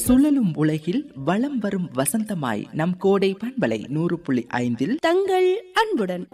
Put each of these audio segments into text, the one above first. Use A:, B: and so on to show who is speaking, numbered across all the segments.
A: சுழலும் உலகில் வலம் வரும் வசந்தமாய் நம் கோடை பண்பலை நூறு புள்ளி ஐந்தில்
B: தங்கள் அன்புடன்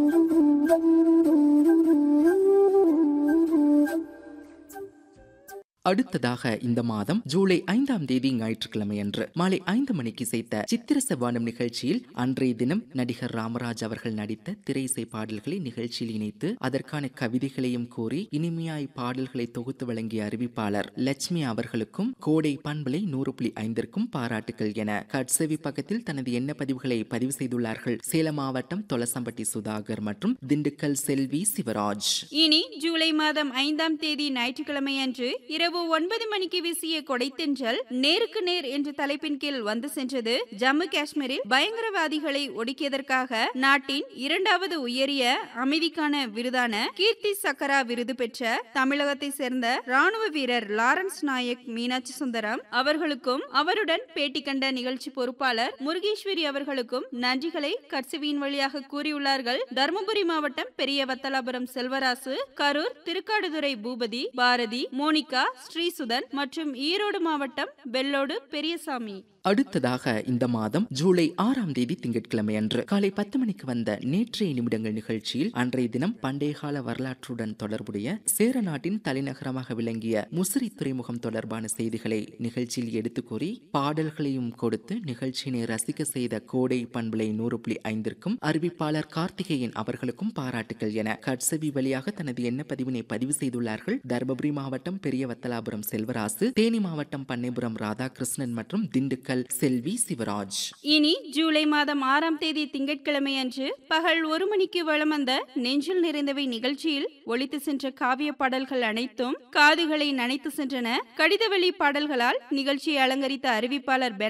A: அடுத்ததாக இந்த மாதம் ஜூலை ஐந்தாம் தேதி ஞாயிற்றுக்கிழமை அன்று மாலை ஐந்து மணிக்கு செய்த சித்திர செவ்வானம் நிகழ்ச்சியில் அன்றைய தினம் நடிகர் ராமராஜ் அவர்கள் நடித்த திரைசை பாடல்களை நிகழ்ச்சியில் இணைத்து அதற்கான கவிதைகளையும் கூறி இனிமையாய் பாடல்களை தொகுத்து வழங்கிய அறிவிப்பாளர் லட்சுமி அவர்களுக்கும் கோடை பண்பலை நூறு புள்ளி ஐந்திற்கும் பாராட்டுகள் என கட்செவி பக்கத்தில் தனது எண்ண பதிவுகளை பதிவு செய்துள்ளார்கள் சேலம் மாவட்டம் தொலசம்பட்டி சுதாகர் மற்றும் திண்டுக்கல் செல்வி சிவராஜ்
C: இனி ஜூலை மாதம் ஐந்தாம் தேதி ஞாயிற்றுக்கிழமை அன்று இரவு ஒன்பது மணிக்கு வீசிய கொடைத்தென்றல் நேருக்கு நேர் என்ற தலைப்பின் கீழ் வந்து சென்றது ஜம்மு காஷ்மீரில் பயங்கரவாதிகளை ஒடுக்கியதற்காக நாட்டின் இரண்டாவது உயரிய அமைதிக்கான விருதான கீர்த்தி சக்கரா விருது பெற்ற தமிழகத்தை சேர்ந்த ராணுவ வீரர் லாரன்ஸ் நாயக் மீனாட்சி சுந்தரம் அவர்களுக்கும் அவருடன் பேட்டி கண்ட நிகழ்ச்சி பொறுப்பாளர் முருகேஸ்வரி அவர்களுக்கும் நன்றிகளை கட்சிவியின் வழியாக கூறியுள்ளார்கள் தருமபுரி மாவட்டம் பெரிய வத்தலாபுரம் செல்வராசு கரூர் திருக்காடுதுறை பூபதி பாரதி மோனிகா ஸ்ரீசுதன் மற்றும் ஈரோடு மாவட்டம் வெள்ளோடு பெரியசாமி
A: அடுத்ததாக இந்த மாதம் ஜூலை ஆறாம் தேதி திங்கட்கிழமை அன்று காலை பத்து மணிக்கு வந்த நேற்றைய நிமிடங்கள் நிகழ்ச்சியில் அன்றைய தினம் பண்டைய கால வரலாற்றுடன் தொடர்புடைய சேர நாட்டின் தலைநகரமாக விளங்கிய முசிறி துறைமுகம் தொடர்பான செய்திகளை நிகழ்ச்சியில் எடுத்து கூறி பாடல்களையும் கொடுத்து நிகழ்ச்சியினை ரசிக்க செய்த கோடை பண்பலை நூறு புள்ளி ஐந்திற்கும் அறிவிப்பாளர் கார்த்திகேயன் அவர்களுக்கும் பாராட்டுகள் என கட்சவி வழியாக தனது எண்ண பதிவினை பதிவு செய்துள்ளார்கள் தருமபுரி மாவட்டம் பெரிய வத்தலாபுரம் செல்வராசு தேனி மாவட்டம் பண்ணைபுரம் ராதாகிருஷ்ணன் மற்றும் திண்டுக்கல் செல்வி சிவராஜ்
C: இனி ஜூலை மாதம் ஆறாம் தேதி திங்கட்கிழமை அன்று பகல் ஒரு மணிக்கு வலம் வந்த நெஞ்சில் நிறைந்தவை நிகழ்ச்சியில் ஒலித்து சென்ற காவிய பாடல்கள் அனைத்தும் காதுகளை நனைத்து சென்றன கடிதவெளி பாடல்களால் நிகழ்ச்சியை அலங்கரித்த அறிவிப்பாளர் பென்